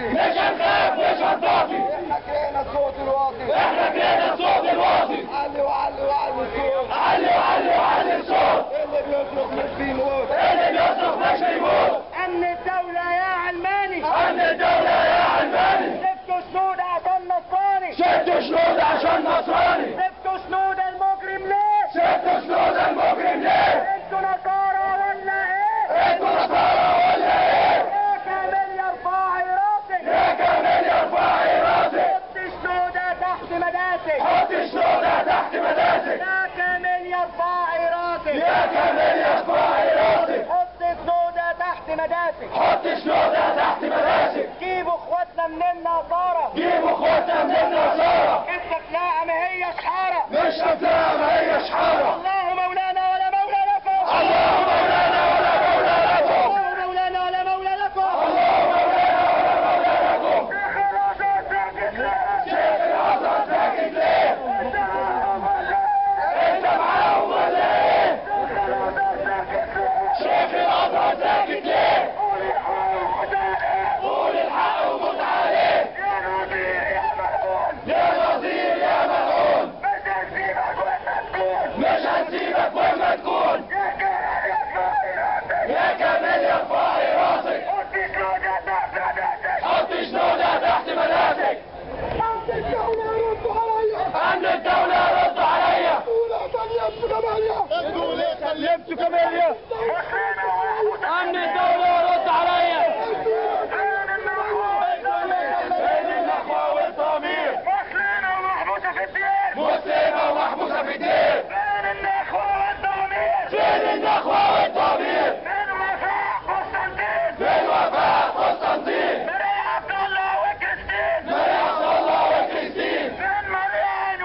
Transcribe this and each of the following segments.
مش هنخاف مش هنطفي احنا كرهنا الصوت الواطي احنا كرهنا الصوت الواطي علي وعلي وعلي الصوت علي وعلي وعلي الصوت اللي بيصرخ مش بيموت اللي بيصرخ مش بيموت امن الدولة يا علماني امن الدولة يا علماني سبتوا سنود عشان نصراني ست شنود عشان نصراني سبتوا سنود المجرم ليه ست شنود المجرم ليه انتوا نصارى ولا ايه انتوا نصارى ولا ايه يا كامل يا رفاعي راسك يا كامل ارفعي راسك حط سنودة تحت مداسك حط شنودة تحت مداسك يا كامل يا رفاعي راسك يا كامل ارفعي راسك حط سنودة تحت مداسك حط شنودة تحت مداسك جيبوا اخواتنا من النصارى جيبوا اخواتنا من النصارى التفلاقة ما هي شحارة مش هتلاقى ما هي شحارة الله مولانا ولا مولى لكم الله مولانا ولا مولى لكم الله مولانا ولا مولى لكم الله مولانا ولا مولى لكم شيخ الازهر ساكت ليه انت معاهم ولا ايه شيخ الازهر ساكت ليه قول الحق وموت عليه يا نظير يا ملعون مش هنسيبك وما تكون يا كامل يا رفاعي راسك حط شنودة تحت مداسك امن الدولة رد عليا سلمت كاميليا امن الدولة رد عليا بين الاخوة والضمير مسلمة ومحبوسة في الدين فين النخوة والضمير في الوفاء قسطنطين مريم عبد الله وكريستين فين مريان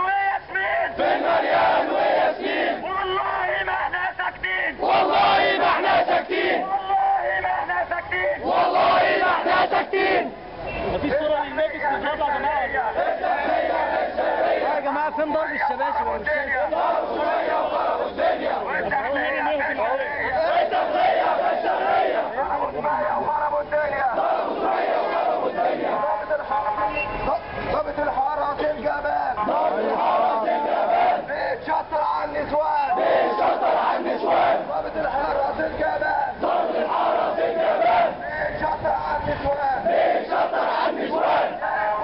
وياسمين والله ما احنا ساكتين والله ما احنا ساكتين مفيش صورة للنبي استجابة يا جماعة يا جماعة فين ضرب الشباشب ولا مش شايف؟ شوية وخربوا الدنيا التغذية بالشرية ضابط الحارة الجبال الحرس الجبال بيت شطر على النسوان بيشطر على النسوان ضابط الحارة الجبال ضرب الحرس الجبال بيت شطر على النسوان بيشطر على النسوان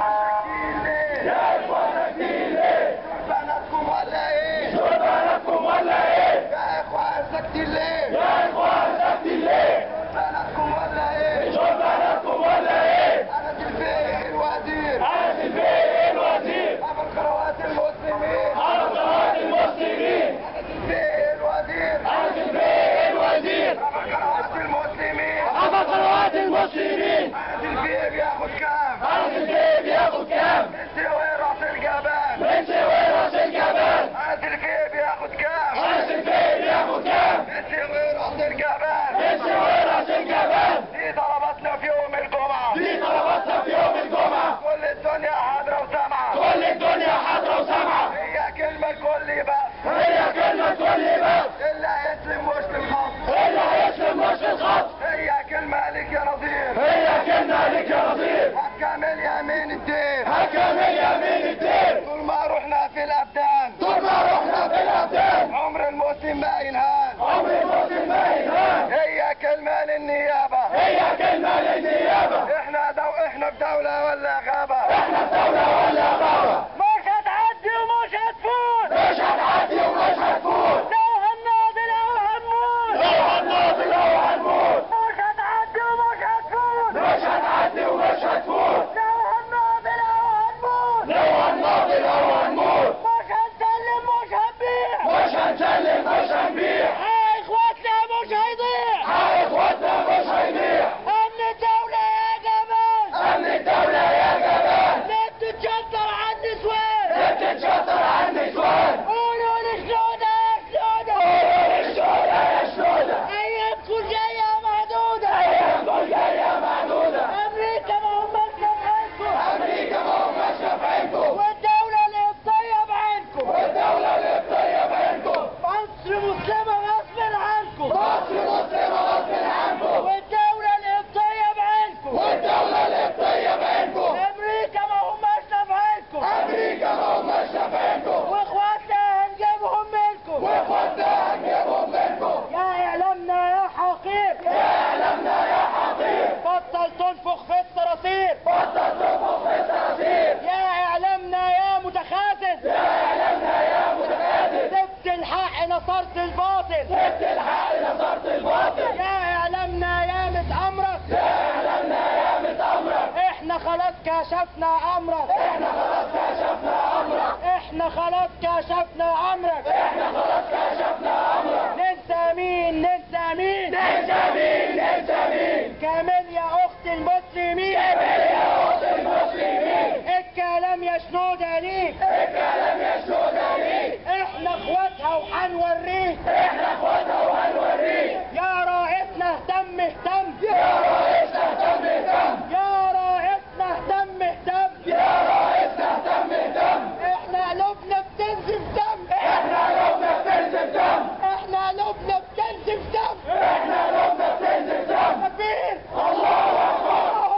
يا اخوانا كتير ليه بناتكم ولا ايه شربانكم ولا ايه يا اخوان ساكتين ليه يا اخوان ساكتين ليه بناتكم ولا ايه شربانكم ولا ايه انا تلفيه الوزير عايز البيه الوزير ابو القروات المسلمين على قناة المسلمين انا تلفيه الوزير عايز البيه الوزير ابو القروات المسلمين على قنوات المسلمين انا تلفيه بياخد كام عايز البيه بياخد كام انت وين راس الجبال من سوي راس الجبل انا تلفيه بياخد كام عايز البيه بياخد كام انت وين راس الجبال من سوي راس الجبل دي طلباتنا في يوم الجمعة دي طلباتنا في يوم الجمعة كل الدنيا حاضرة وسامعة كل الدنيا حاضرة وسامعة هي كلمة الكل بس هي كلمة كل بس اللي هيسلم وش الخط اللي هيسلم وش الخط هي كلمة لك يا نظير هي كلمة لك يا نظير هتكمل يمين الدين حكم اليمين الدين طول ما رحنا في الابدان طول ما رحنا في الأبدان عمر المسلم ما ينهان عمر المسلم ما ينهان هي كلمة للنيابة هي كلمة للنيابة احنا دو احنا في دولة ولا غابة احنا في دولة ولا غابة مش هتعدي ومش هتفوت مش هتعدي ومش هتفوت لو هنناضل او هنموت لو هنناضل لو هنموت مش هتعدي ومش هتفوت مش هتعدي ومش هتفوت لو هنناضل او هنموت لو هنناضل لو هنموت مش هنسلم مش هنبيع مش هنسلم مش هنبيع ها اخواتنا مش هيضيع ها اخواتنا مش هيبيع امن الدولة يا جمال امن الدولة يا جمال لا تتشطر على كشفنا امرك احنا خلاص كشفنا امرك احنا خلاص كشفنا امرك احنا خلاص كشفنا امرك ننسى مين ننسى مين ننسى مين ننسى مين كامل يا اخت المسلمين كامل يا اخت المسلمين الكلام يا شنودة ليك الكلام يا شنودة ليك احنا اخواتها وهنوريك احنا اخواتها وهنوريك يا رائسنا اهتم اهتم يا رائسنا اهتم اهتم يا رائسنا اهتم اهتم يا رائسنا اهتم اهتم احنا قلوبنا بتنزف دم احنا قلوبنا بتنزف دم احنا قلوبنا بتنزف دم احنا قلوبنا بتنزف دم كبير الله اكبر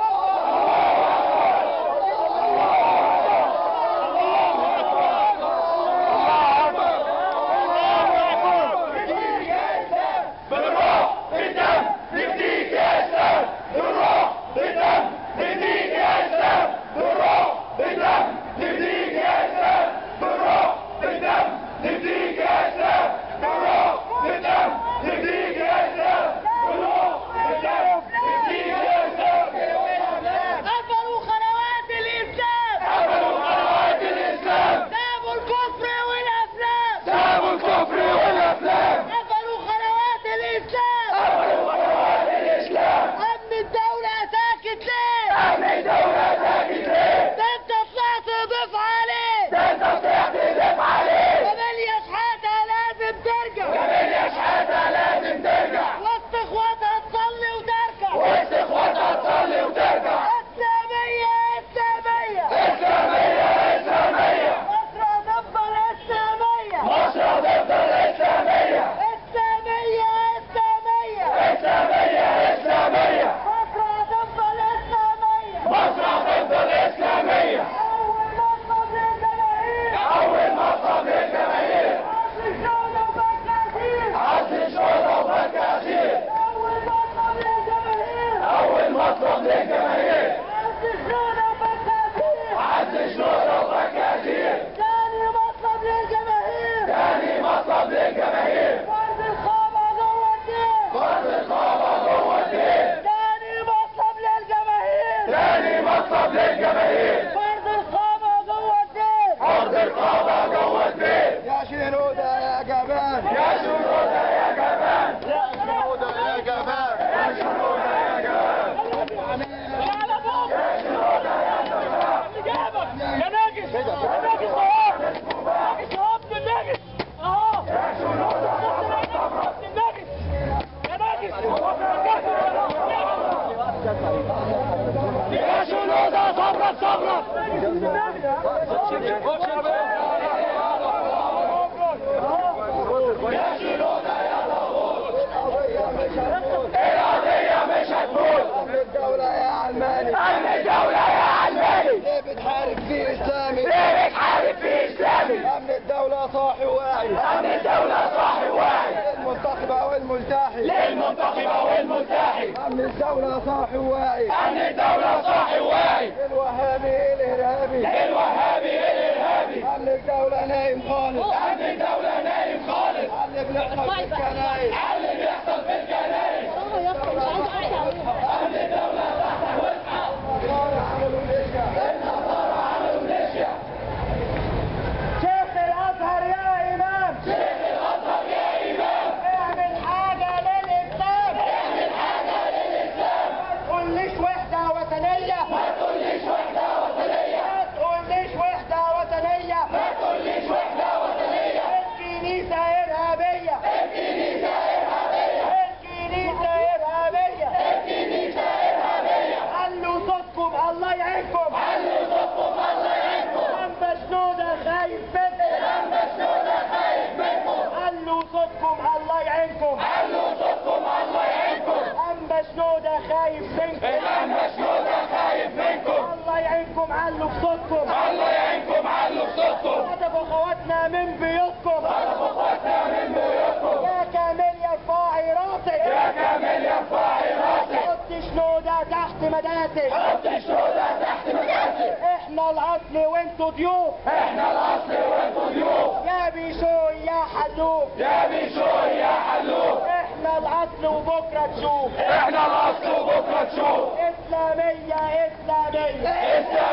بالروح بالدم نفديك يا اسلام بالروح بالدم نفديك يا اسلام بالروح بالدم نفديك يا اسلام بالروح بالدم نفديك يا اسلام بالروح بالدم نفديك يا اسلام بالروح بالدم نفديك يا اسلام قفلوا خلوات الاسلام قبلوا قنوات الاسلام سابوا الكفر والافلام سابوا الكفر والافلام قفلوا خلوات الاسلام قبلوا قنوات الاسلام امن الدولة ساكت ليه امن الدولة ساكت ليه ده انت طلعت تضيف عليه ده انت طلعت تدف عليه كمان يا شحاتة لازم ترجع كمان يا شحاتة لازم ترجع وسط اخواتها تصلي وتركع وسط اخواتها تصلي وترجع اسلامية اسلامية اسلامية اسلامية مصر هتفضل اسلامية مصر هتفضل اسلامية اسلامية اسلامية اسلامية اسلامية مصر هتفضل اسلامية مصر هتفضل اسلامية اول مطلب للجماهير اول مطلب للجماهير عصر الشهداء وبكاسير عزل الشهداء وبكاسير اول مطلب للجماهير اول مطلب للجماهير عصر الشهداء وبكاسير عزل الشهداء وبكاسير ثاني مطلب للجماهير ثاني مطلب للجماهير فرض الخامة جوه الدين فرض الخامة جوه الدين ثاني مطلب للجماهير ثاني مطلب للجماهير فرض الخامة جوه الدين فرض الخامة جوه الدين يا شنودة يا جبان يا شنودة يا جبان شنودة يا جبان يا شنودة يا جبان يا ناقص يا ناقص اهو ناقص اهو ابن الناقص اهو يا شنودة ابن الناقص يا ناقص يا شنودة صبرك صبرك يا شنودة يا ضغوط القضية مش هتموت أمن الدولة يا علماني أمن الدولة يا علماني ليه بتحارب في إسلامي ليه بتحارب في إسلامي أمن الدولة صاحي واعي أمن الدولة صاحب واعي المنتخبة والملتحي للمنتخبة والملتحي أمن الدولة صاحي واعي أمن الدولة صاحب واعي الوهابي الإرهابي الوهابي الإرهابي أمن الدولة نايم خالص أمن الدولة نايم خالص اللي بنحصل في الكنايس على اللي بيحصل في الكنائس أمن الدولة تحت وسعة عملوا ليش النصارى عملوا ميليشيا شيخ الازهر يا امام شيخ الأزهر يا إمام اعمل حاجة للاسلام اعمل حاجة للإسلام ما تقوليش وحدة وطنية ما تقوليش وحدة وطنية ما تقوليش وحدة وطنية ما تقوليش وحدة وطنية الكنيسة إرهابية الكنيسة إرهابية الكنيسة إرهابية الكنيسة إرهابية علوا صوتكم الله يعينكم علوا صوتكم الله يعينكم أما شنودة خايف منكم لما شنودة خايف منكم علوا صوتكم الله يعينكم علوا صوتكم الله يعينكم أما شنودة خايف منكم لما شنودة خايف منكم الله يعينكم علوا بصوتكم الله يعينكم علوا صوتكم هدفوا اخواتنا من بيوتكم طلبوا اخواتنا من بيوتكم يا كامل يا رفاعي راسك يا كامل يرفعي راسك حط شنودة تحت مداسك حط الشهداء تحت مكاسب احنا الاصل وانتوا ضيوف احنا الاصل وانتوا ضيوف يا بيشوي يا حلوف يا بيشوي يا حلوف احنا الاصل وبكره تشوف احنا الاصل وبكره تشوف اسلامية اسلامية اسلامية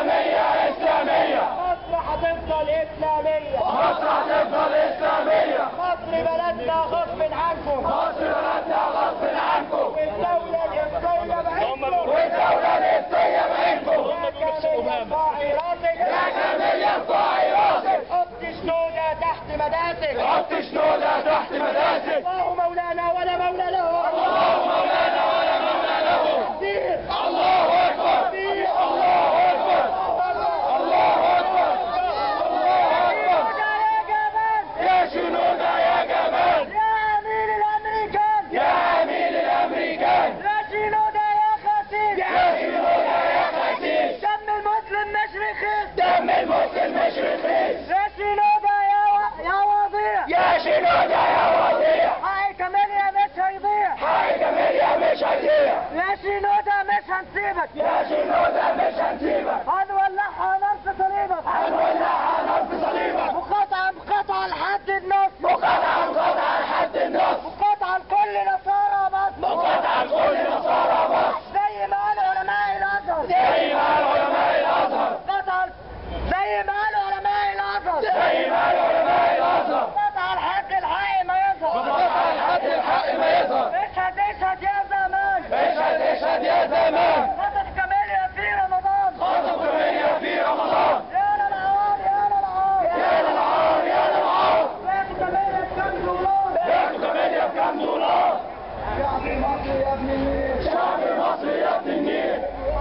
ارفعي راسك يا جميل ارفعي راسك حط شنودة تحت مداسك حط شنودة تحت مداسك الله مولانا ولا مولى له الله مولانا ولا مولى له كبير الله اكبر كبير الله اكبر الله اكبر الله اكبر يا جبل يا شنودة يا جمال يا امير الامريكان يا امين الامريكان يا شنودة يا خسيس يا شنودة يا خسيس دم المسلم مش رخيص دم المسلم مش رخيص يا شنودة يا و... يا وضيع يا شنودة يا وضيع هاي كمان يا مش هيضيع حاجة جميلة مش هتضيع يا شنودة مش هنسيبك يا شنودة مش هنسيبك هنولعها نار في صليبك هنولعها نار في صليبك مقاطعة مقاطعة لحد النص مقاطعة مقاطعة لحد النص مقاطعة لكل نصارى مصر مقاطعة لكل نصارى مصر زي ما قال علماء الازهر زي ما قال علماء الازهر مقاطعة زي ما قال علماء الازهر زي ما قال علماء الازهر مقاطعة الحق الحق ما يظهر مقاطعة لحد الحق ما يظهر اشهد اشهد يا زمان اشهد اشهد يا زمان خطف كماليا في رمضان خطب ثمانية في رمضان يا للعار يا للعار يا للعار يا للعار خطف كماليا بكم دولار ياخدوا ثمانية بكام دولار شعب مصر يا ابن النيل شعب مصر يا ابن النيل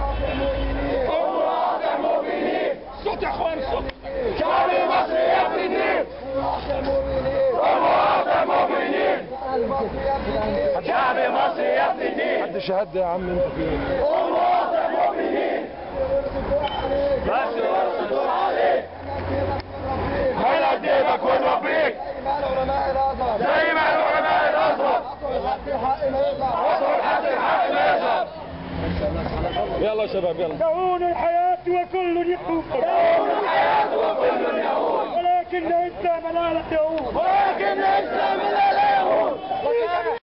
امرأة المؤمنين صوت يا اخوان صوت شعب مصر يا ابن النيل امرأة المؤمنين مصر يا ابن النيل شعب مصر يا ابن النيل حد شهد يا عم انت فين امرأة المؤمنين بس ورصدوا عليك هلا ديبك ونوفيك مال علماء الازهر زي ما العلماء الازهر الحق الحق ما يطلع وصلوا لحد الحق ما يظهر يلا يا شباب يلا تعون الحياة وكل يحوم يوم الحياة وكل يهود ولكن الإسلام لا يعود ولكن الاسلام لا يهود وكان